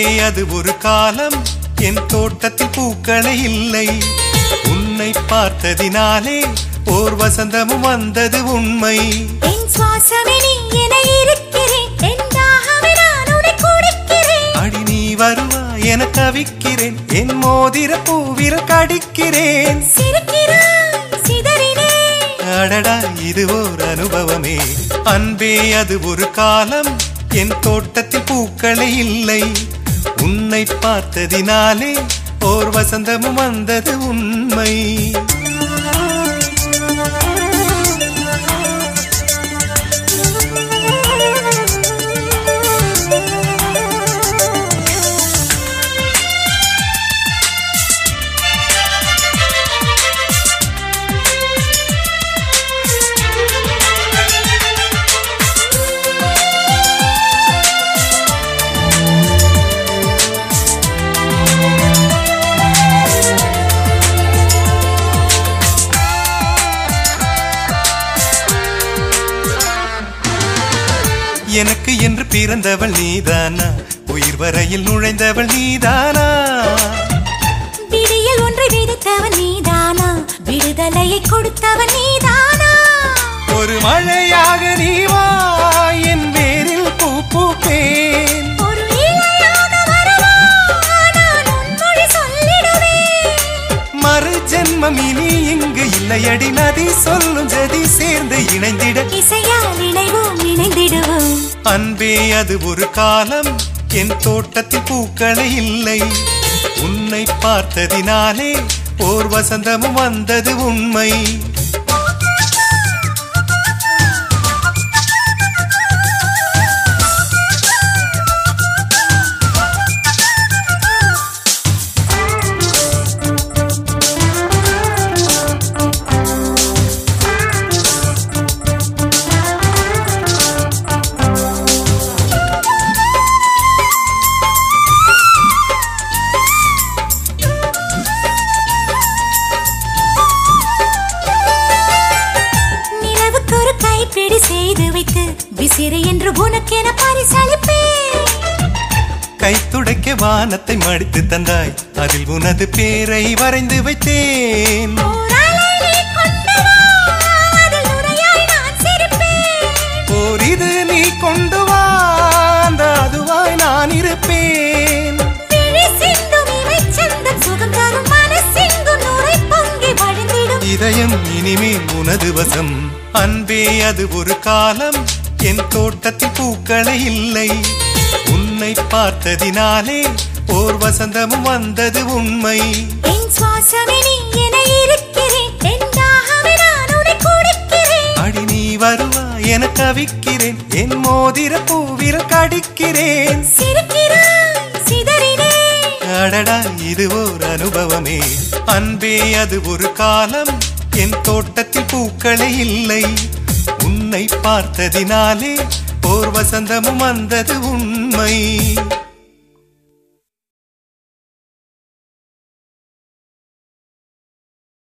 அது ஒரு காலம் என் தோட்டத்தில் பூக்களே இல்லை உன்னை பார்த்ததினாலே ஓர் வசந்தமும் வந்தது உண்மை என் சுவாசமே நீ என இருக்கிறேன் என் தாகமே நான் உன்னை குடிக்கிறேன் அடி நீ வருவா என தவிக்கிறேன் என் மோதிர பூவிரல் கடிக்கிறேன் சிரிக்கிறாய் சிதறினேன் அடடா இது ஓர் அனுபவமே அன்பே அது ஒரு காலம் என் தோட்டத்தில் பூக்களே இல்லை உன்னை பார்த்ததினாலே ஓர் வசந்தமும் வந்தது உண்மை எனக்கு என்று பிறந்தவள் நீதானா உயிர் வரையில் நுழைந்தவள் நீதானா விடியல் ஒன்றை விதைத்தவன் நீதானா விடுதலையை கொடுத்தவன் நீதானா ஒரு மழையாக நீ வா என் வேரில் பூ பூப்பேன் ஒரு இலையாக வரவா நான் உன்மொழி சொல்லிடுவேன் மறு ஜென்மம் இனி இங்கு இல்லையடி நதி சொல்லும் ஜதி சேர்ந்து இணைந்திட இசையால் இணைவோம் இணைந்திடுவோம் அன்பே அது ஒரு காலம் என் தோட்டத்தில் பூக்களே இல்லை உன்னை பார்த்ததினாலே ஓர் வசந்தமும் வந்தது உண்மை நிலவுக்கு ஒரு கைப்பிடி செய்து வைத்து விசிறு என்று உனக்கென பரிசளிப்பேன் கைத்துடைக்க வானத்தை மடித்து தந்தாய் அதில் உனது பேரை வரைந்து வைத்தேன் ஓர் அலை நீ கொண்டு வா, அதில் நுரையாய் நான் சிரிப்பேன். ஓர் இது நீ கொண்டு வா அந்த அதுவாய் நான் இருப்பேன் விழி சிந்தும் இமைச் சந்தம் சுகம் தரும் மனசெங்கும் நுரை பொங்கி வழிந்திடும். இதயம் இனிமேல் உனது வசம் அன்பே அது ஒரு காலம் என் தோட்டத்தில் பூக்களே இல்லை உன்னை பார்த்ததினாலே ஓர் வசந்தமும் வந்தது உண்மை என் சுவாசமே நீ என இருக்கிறேன். என் தாகமே நான் உன்னை குடிக்கிறேன். அடி நீ வருவா என தவிக்கிறேன் என் மோதிர பூவிரல் கடிக்கிறேன் சிரிக்கிறாய், சிதறினேன். அடடா இது ஓர் அனுபவமே அன்பே அது ஒரு காலம் என் தோட்டத்தில் பூக்களே இல்லை உன்னை பார்த்ததினாலே ஓர் வசந்தமும் வந்தது உண்மை